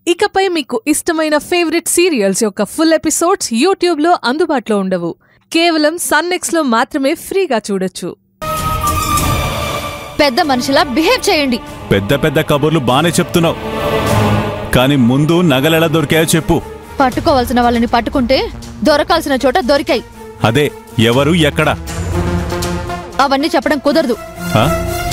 ఇకపై మీకు ఇష్టమైన ఫేవరెట్ సీరియల్స్ యొక్క ఫుల్ ఎపిసోడ్స్ యూట్యూబ్లో అందుబాటులో ఉండవు కేవలం సన్నెక్స్లో మాత్రమే ఫ్రీగా చూడొచ్చు పెద్ద మనిషిలా బిహేవ్ చేయండి పెద్ద పెద్ద కబుర్లు బానే చెప్తున్నావు కానీ ముందు నగలెలా దొరికాయో చెప్పు పట్టుకోవాల్సిన వాళ్ళని పట్టుకుంటే దొరకాల్సిన చోట దొరికాయి అదే ఎవరు ఎక్కడ అవన్నీ చెప్పడం కుదరదు ఆ?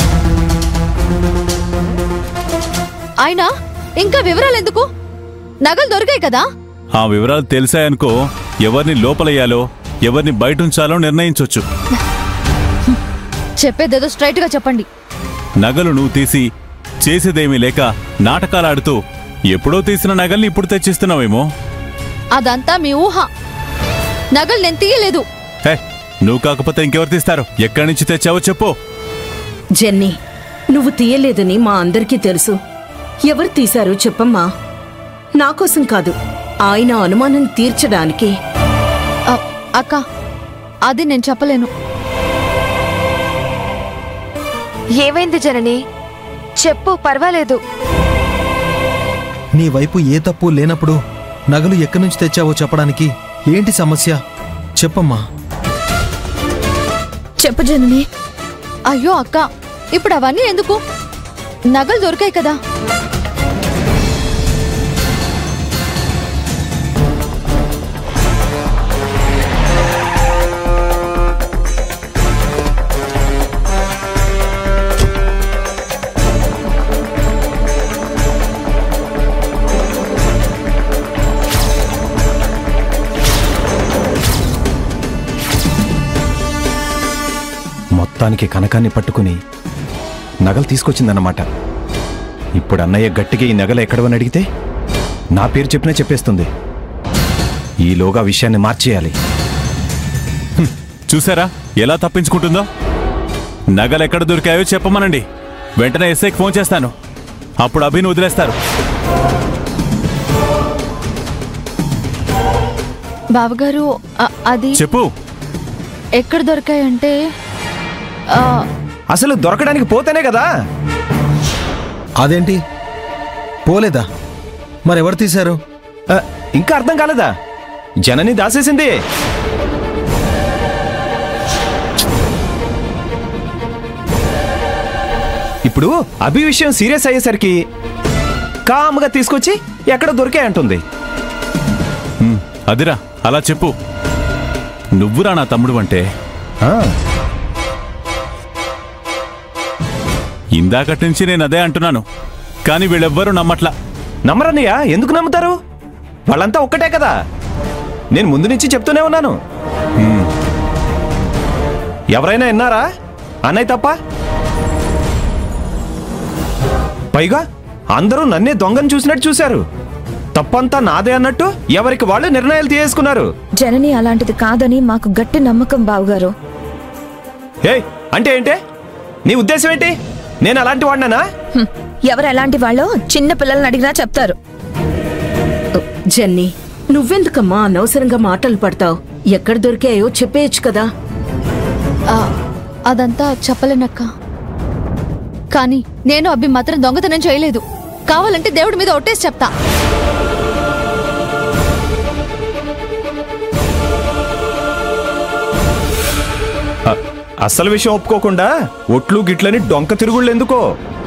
అయినా ఇంకా వివరాలు ఎందుకు నగలు దొరికాయి కదా ఆ వివరాలు తెలిసాయనుకో ఎవరిని లోపలయ్యాలో ఎవరిని బయటుంచాలో నిర్ణయించొచ్చు చెప్పేదేదో స్ట్రైట్ గా చెప్పండి నగలు నువ్వు తీసి చేసేదేమీ లేక నాటకాలాడుతూ ఎప్పుడో తీసిన నగల్ని ఇప్పుడు తెచ్చిస్తున్నావేమో అదంతా మీ ఊహ నగలు నేను తీయలేదు హే నువ్వు కాకపోతే ఇంకెవరు తీస్తారు ఎక్కడి నుంచి తెచ్చావో చెప్పు జెన్నీ నువ్వు తీయలేదని మా అందరికీ తెలుసు ఎవరు తీశారో చెప్పమ్మా నా కోసం కాదు ఆయన అనుమానం తీర్చడానికి అ, అక్క అది నేను చెప్పలేను ఏమైంది జనని చెప్పు పర్వాలేదు నీ వైపు ఏ తప్పు లేనప్పుడు నగలు ఎక్కడి నుంచి తెచ్చావో చెప్పడానికి ఏంటి సమస్య చెప్పమ్మా చెప్పు జనని అయ్యో అక్క ఇప్పుడు అవన్నీ ఎందుకు నగలు దొరికాయి కదా మొత్తానికి కనకాన్ని పట్టుకుని నగలు తీసుకొచ్చిందన్నమాట ఇప్పుడు అన్నయ్య గట్టిగా ఈ నగలు ఎక్కడవని అడిగితే నా పేరు చెప్పినా చెప్పేస్తుంది ఈలోగా విషయాన్ని మార్చేయాలి చూసారా ఎలా తప్పించుకుంటుందో నగలు ఎక్కడ దొరికాయో చెప్పమనండి వెంటనే ఎస్ఐకి ఫోన్ చేస్తాను అప్పుడు అభిని వదిలేస్తారు బావగారు అ- అది చెప్పు ఎక్కడ దొరికాయంటే ఆ, అసలు దొరకడానికి పోతేనే కదా అదేంటి పోలేదా మరెవరు తీశారు ఆ, ఇంకా అర్థం కాలేదా జనని దాసేసింది ఇప్పుడు అభి విషయం సీరియస్ అయ్యేసరికి కామ్గా తీసుకొచ్చి ఎక్కడ దొరికాయంటుంది ఉమ్, అదిరా అలా చెప్పు నువ్వురా నా తమ్ముడు అంటే ఆ, ఇందాకటి నుంచి నేను అదే అంటున్నాను కానీ వీళ్ళెవ్వరూ నమ్మట్లా నమ్మరన్నయ్య ఎందుకు నమ్ముతారు వాళ్ళంతా ఒక్కటే కదా నేను ముందు నుంచి చెప్తూనే ఉన్నాను ఉమ్, ఎవరైనా విన్నారా అన్నయ్య తప్ప పైగా అందరూ నన్నే దొంగను చూసినట్టు చూశారు తప్పంతా నాదే అన్నట్టు ఎవరికి వాళ్ళు నిర్ణయాలు తీసుకున్నారు జనని అలాంటిది కాదని మాకు గట్టి నమ్మకం బావుగారు ఏ అంటే ఏంటే నీ ఉద్దేశం ఏంటి నేను అలాంటి వాడినానా హ్మ్. ఎవరు ఎలాంటి వాళ్ళో చిన్న పిల్లల్ని అడిగినా చెప్తారు జెన్నీ నువ్వెందుకమ్మా అనవసరంగా మాటలు పడతావు ఎక్కడ దొరికాయో చెప్పేయచ్చు కదా ఆ, అదంతా చెప్పలేనక్క కానీ నేను అభి మాత్రం దొంగతనం చేయలేదు కావాలంటే దేవుడి మీద ఒట్టేసి చెప్తా అ- అసలు విషయం ఒప్పుకోకుండా ఒట్లు గిట్లని డొంక తిరుగుళ్ళు ఎందుకో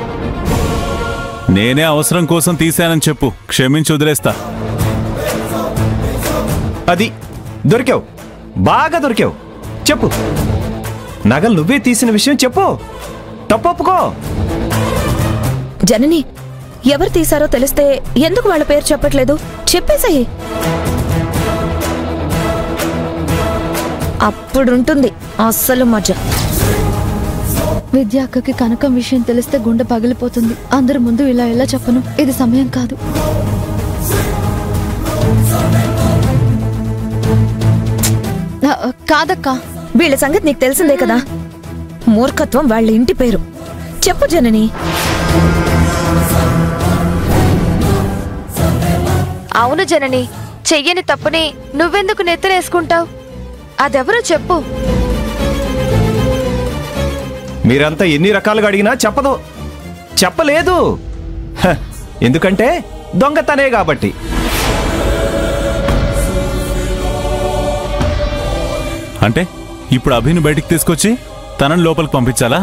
నేనే అవసరం కోసం తీశానని చెప్పు క్షమించి వదిలేస్తా అది దొరికావు బాగా దొరికావు చెప్పు నగలు నువ్వే తీసిన విషయం చెప్పు తప్పు ఒప్పుకో జనని ఎవరు తీశారో తెలిస్తే ఎందుకు వాళ్ళ పేరు చెప్పట్లేదు చెప్పేసాయి అప్పుడుంటుంది అస్సలు మజా విద్య అక్కకి కనకం విషయం తెలిస్తే గుండె పగిలిపోతుంది అందరి ముందు ఇలా ఎలా చెప్పను ఇది సమయం కాదు ఆ, కాదక్క వీళ్ళ సంగతి నీకు తెలిసిందే కదా మూర్ఖత్వం వాళ్ళ ఇంటి పేరు చెప్పు జనని అవును జనని చెయ్యని తప్పుని నువ్వెందుకు నెత్తనేసుకుంటావు అదెవరో చెప్పు మీరంతా ఎన్ని రకాలుగా అడిగినా చెప్పదు చెప్పలేదు హ, ఎందుకంటే దొంగతనే కాబట్టి అంటే ఇప్పుడు అభిని బయటికి తీసుకొచ్చి తనని లోపలికి పంపించాలా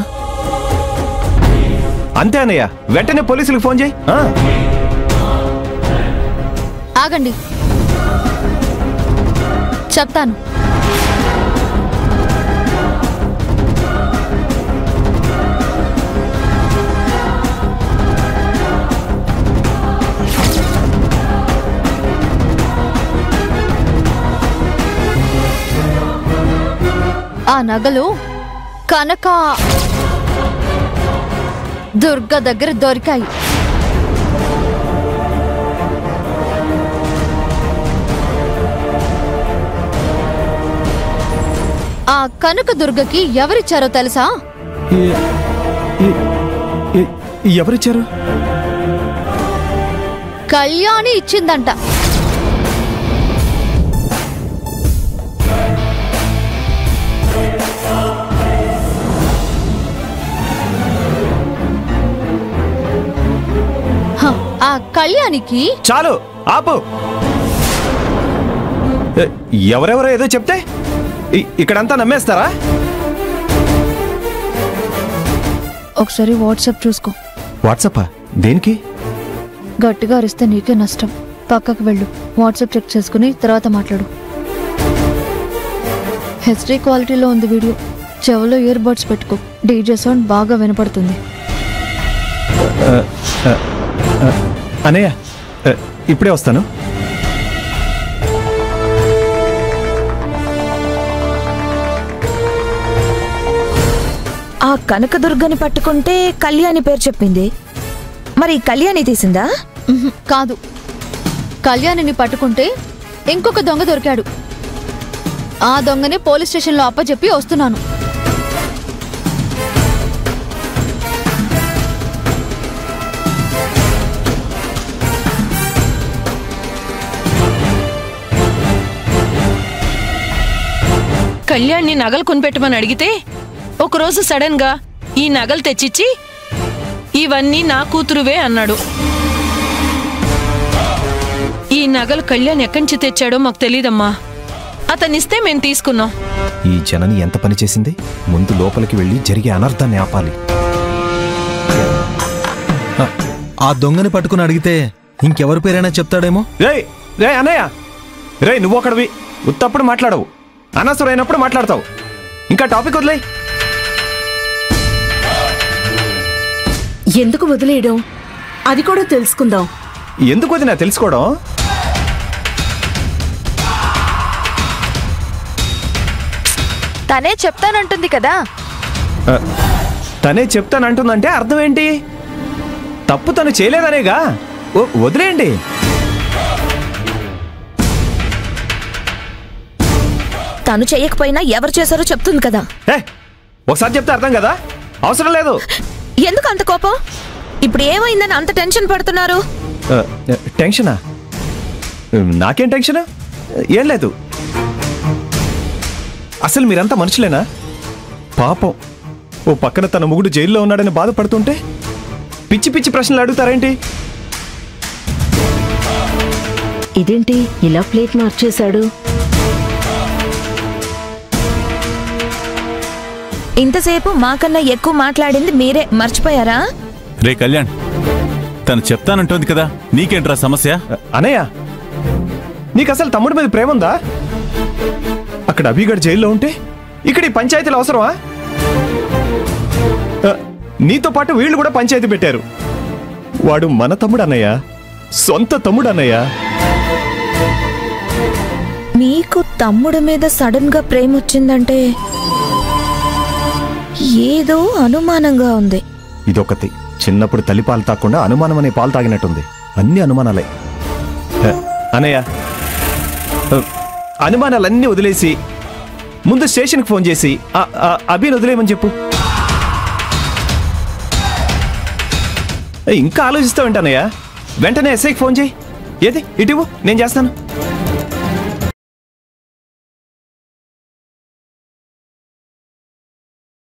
అంతే అన్నయ్య వెంటనే పోలీసులకు ఫోన్ చేయి ఆ, ఆగండి చెప్తాను ఆ నగలు కనక దుర్గ దగ్గర దొరికాయి ఆ కనక దుర్గకి ఎవరిచ్చారో తెలుసా ఈ- ఈ- ఈ- ఎవరిచ్చారు కళ్యాణి ఇచ్చిందంట హ, ఆ కళ్యాణికి చాలు ఆపు ఎ, ఎవరెవరో ఏదో చెప్తే ఇ- ఇక్కడంతా నమ్మేస్తారా ఒకసారి వాట్సాప్ చూసుకో వాట్సాపా దేనికి గట్టిగా అరిస్తే నీకే నష్టం పక్కకు వెళ్ళు వాట్సాప్ చెక్ చేసుకుని తర్వాత మాట్లాడు హెచ్డీ క్వాలిటీలో ఉంది వీడియో చెవిలో ఇయర్ బడ్స్ పెట్టుకో డీజే సౌండ్ బాగా వినపడుతుంది అనయ్య ఎ, ఇప్పుడే వస్తాను ఆ కనకదుర్గని పట్టుకుంటే కళ్యాణి పేరు చెప్పింది మరి కళ్యాణి తీసిందా ఉహుం, కాదు కళ్యాణిని పట్టుకుంటే ఇంకొక దొంగ దొరికాడు ఆ దొంగని పోలీస్ స్టేషన్లో అప్పచెప్పి వస్తున్నాను కళ్యాణ్ని నగలు కొనిపెట్టమని అడిగితే ఒకరోజు సడన్ గా ఈ నగలు తెచ్చిచ్చి ఇవన్నీ నా కూతురువే అన్నాడు ఈ నగలు కళ్యాణ్ ఎక్కడి నుంచి తెచ్చాడో మాకు తెలీదమ్మా అతనిస్తే మేం తీసుకున్నాం ఈ జనని ఎంత పని చేసింది ముందు లోపలికి వెళ్ళి జరిగే అనర్థాన్ని ఆపాలి ఆ, ఆ దొంగని పట్టుకుని అడిగితే ఇంకెవరి పేరైనా చెప్తాడేమో రే రే అన్నయ్య రే నువ్వు ఒకడివి ఉత్తప్పుడు మాట్లాడవు అనవసరమైనప్పుడు మాట్లాడతావు ఇంకా టాపిక్ వదిలేయ్ ఎందుకు వదిలేయడం అది కూడా తెలుసుకుందాం ఎందుకు వదినా తెలుసుకోవడం తనే చెప్తానంటుంది కదా ఆ, తనే చెప్తానంటుందంటే అర్థం ఏంటి తప్పు తను చేయలేదనేగా ఓ, వదిలేయండి తను చెయ్యకపోయినా ఎవరు చేశారో చెప్తుంది కదా ఏ ఒకసారి చెప్తే అర్థం కదా అవసరం లేదు ఎందుకు అంత కోపం ఇప్పుడు ఏమైందని అంత టెన్షన్ పడుతున్నారు ఆ, టెన్షనా నాకేం టెన్షన్ ఏం లేదు అసలు మీరంతా మనుషులేనా పాపం ఓ పక్కన తన మొగుడు జైల్లో ఉన్నాడని బాధపడుతుంటే పిచ్చి పిచ్చి ప్రశ్నలు అడుగుతారేంటి ఇదేంటి ఇలా ప్లేట్ మార్చేశాడు ఇంతసేపు మాకన్నా ఎక్కువ మాట్లాడింది మీరే మర్చిపోయారా రే కళ్యాణ్ తను చెప్తానంటోంది కదా నీకేంట్రా సమస్య అనయ్య నీకు అసలు తమ్ముడి మీద ప్రేమ ఉందా అక్కడ అభిగడ్ జైల్లో ఉంటే ఇక్కడ ఈ పంచాయతీలు అవసరమా ఆ, నీతో పాటు వీళ్ళు కూడా పంచాయతీ పెట్టారు వాడు మన తమ్ముడు అన్నయ్య సొంత తమ్ముడు అన్నయ్య మీకు తమ్ముడి మీద సడన్ గా ప్రేమ వచ్చిందంటే ఏదో అనుమానంగా ఉంది ఇదొకటి చిన్నప్పుడు తల్లి పాలు తాకుండా అనుమానం అనే పాలు తాగినట్టుంది అన్ని అనుమానాలే ఆ, అన్నయ్య ఆ, అనుమానాలన్నీ వదిలేసి ముందు స్టేషన్కి ఫోన్ చేసి ఆ, ఆ, అభిని వదిలేయమని చెప్పు ఏ, ఇంకా ఆలోచిస్తావేంటన్నయ్య వెంటనే ఎస్ఐకి ఫోన్ చేయి ఏది ఇటివు నేను చేస్తాను